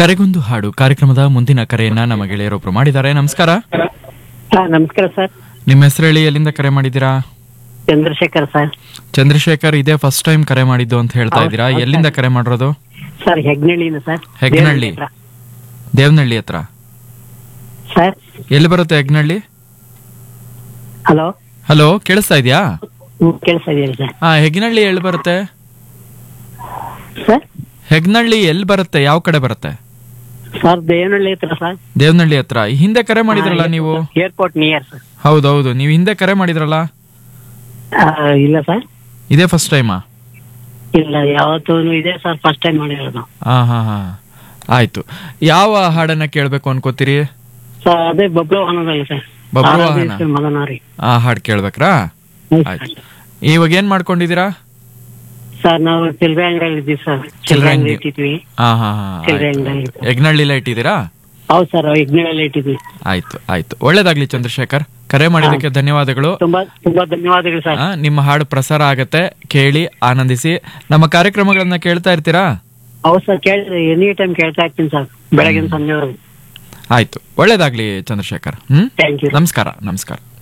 ಕರೆಗೊಂದು ಹಾಡು ಕಾರ್ಯಕ್ರಮದ ಮುಂದಿನ ಕರೆಯನ್ನ ನಮ್ಮ ಗೆಳೆಯರೊಬ್ರು ಮಾಡಿದ್ದಾರೆ ನಮಸ್ಕಾರ ಹಾ ನಮಸ್ಕಾರ ಸರ್ ನಿಮ್ಮ ಹೆಸರು ಹೇಳಿ ಎಲ್ಲಿಂದ ಕರೆ ಮಾಡಿದ್ದೀರಾ ಚಂದ್ರಶೇಖರ್ ಸರ್ ಚಂದ್ರಶೇಖರ್ ಇದೇ ಫಸ್ಟ್ ಟೈಮ್ ಕರೆ ಮಾಡಿದ್ದು ಅಂತ ಹೇಳ್ತಾ ಹೌದು, ಇದ್ದೀರಾ ಹೌದು, ಎಲ್ಲಿಂದ ಕರೆ ಮಾಡಿರೋದು ಸರ್ ಹೆಗ್ನಳ್ಳಿನ ಸರ್ ಹೆಗ್ನಳ್ಳಿ. ದೇವನಹಳ್ಳಿ ಹತ್ರ. ದೇವನಹಳ್ಳಿ ಹತ್ರ ಸರ್ ಎಲ್ಲಿ ಬರುತ್ತೆ ಹೆಗ್ನಳ್ಳಿ ಹಲೋ ಹಲೋ ಕೇಳಿಸ್ತಾ ಇದೆಯಾ ಹ್ಮ್, ಕೇಳಿಸ್ತಾ ಇದೆಯಾ ಸರ್ ಹಾ ಹೆಗ್ನಳ್ಳಿ ಎಲ್ಲಿ ಬರುತ್ತೆ ಸರ್ ಹೆಗ್ನಳ್ಳಿ ಎಲ್ಲಿ ಬರುತ್ತೆ ಯಾವ ಕಡೆ ಬರುತ್ತೆ ಸರ್ ದೇವನಹಳ್ಳಿ ಹತ್ರ ಸರ್ ದೇವನಹಳ್ಳಿ ಹತ್ರ ಈ ಹಿಂದೆ ಕರೆ ಮಾಡಿದ್ರಲ್ಲ ನೀವು ಏರ್ಪೋರ್ಟ್ ನಿಯರ್ ಸರ್ ಹೌದೌದು ನೀವು ಹಿಂದೆ ಕರೆ ಮಾಡಿದ್ರಲ್ಲ ಆ, ಇಲ್ಲ ಸರ್ ಇದೇ ಫಸ್ಟ್ ಟೈಮಾ ಇಲ್ಲ ಯಾವತ್ತೂ ಇದೆ ಸರ್ ಫಸ್ಟ್ ಟೈಮ್ ಮಾಡಿರೋದು ಹಾ ಹಾ ಹಾ ಆಯ್ತು ಯಾವ ಹಾಡನ್ನ ಕೇಳ್ಬೇಕು ಅನ್ಕೋತೀರಿ ಸರ್ ಅದೇ ಬಬ್ಲು ವಾಹನದಲ್ಲಿ ಸರ್ ಬಬ್ಲು ಆರಾಧ್ಯ ವಾಹನ. ಶ್ರೀ ಮದನಾರಿ ಆ ಹಾಡ್ ಕೇಳ್ಬೇಕ್ರಾ ಹ್ಮ್, ಆಯ್ತು ಇವಾಗ ಏನ್ ಮಾಡ್ಕೊಂಡಿದ್ದೀರಾ ಸರ್ ನಾವು ಚಿಲ್ಲರೆ ಅಂಗಡಿಯಲ್ಲಿ ಇದ್ದೀವಿ ಸರ್ ಚಿಲ್ಲರೆ ಚಿಲ್ಲರೆ ಅಂಗಡಿ. ಅಂಗಡಿ ಇಟ್ಟಿದ್ವಿ ಹಾ ಹಾ ಹಾ ಚಿಲ್ಲರೆ ಆಯ್ತು. ಅಂಗಡಿ ಯಜ್ಞಹಳ್ಳಿಲೇ ಇಟ್ಟಿದ್ದೀರಾ ಹೌದು ಸರ್ ಯಜ್ಞದಲ್ಲಿ ಇಟ್ಟಿದ್ವಿ ಆಯ್ತು ಆಯ್ತು ಒಳ್ಳೇದಾಗ್ಲಿ ಚಂದ್ರಶೇಖರ್ ಕರೆ ಮಾಡಿದಕ್ಕೆ ಧನ್ಯವಾದಗಳು ತುಂಬಾ ತುಂಬಾ ಧನ್ಯವಾದಗಳು ಸರ್ ಆ, ನಿಮ್ಮ ಹಾಡು ಪ್ರಸಾರ ಆಗತ್ತೆ ಕೇಳಿ ಆನಂದಿಸಿ ನಮ್ಮ ಕಾರ್ಯಕ್ರಮಗಳನ್ನ ಕೇಳ್ತಾ ಇರ್ತೀರಾ ಹೌದು ಸರ್ ಕೇಳಿ ಎನಿ ಟೈಮ್ ಕೇಳ್ತಾ ಇರ್ತೀನಿ ಸರ್ ಬೆಳಗಿನ ಸಂಜೆವರೆಗೂ ಆಯ್ತು ಒಳ್ಳೇದಾಗ್ಲಿ ಚಂದ್ರಶೇಖರ್ ಹ್ಮ್ ಥ್ಯಾಂಕ್ ಯು ನಮಸ್ಕಾರ ನಮಸ್ಕಾರ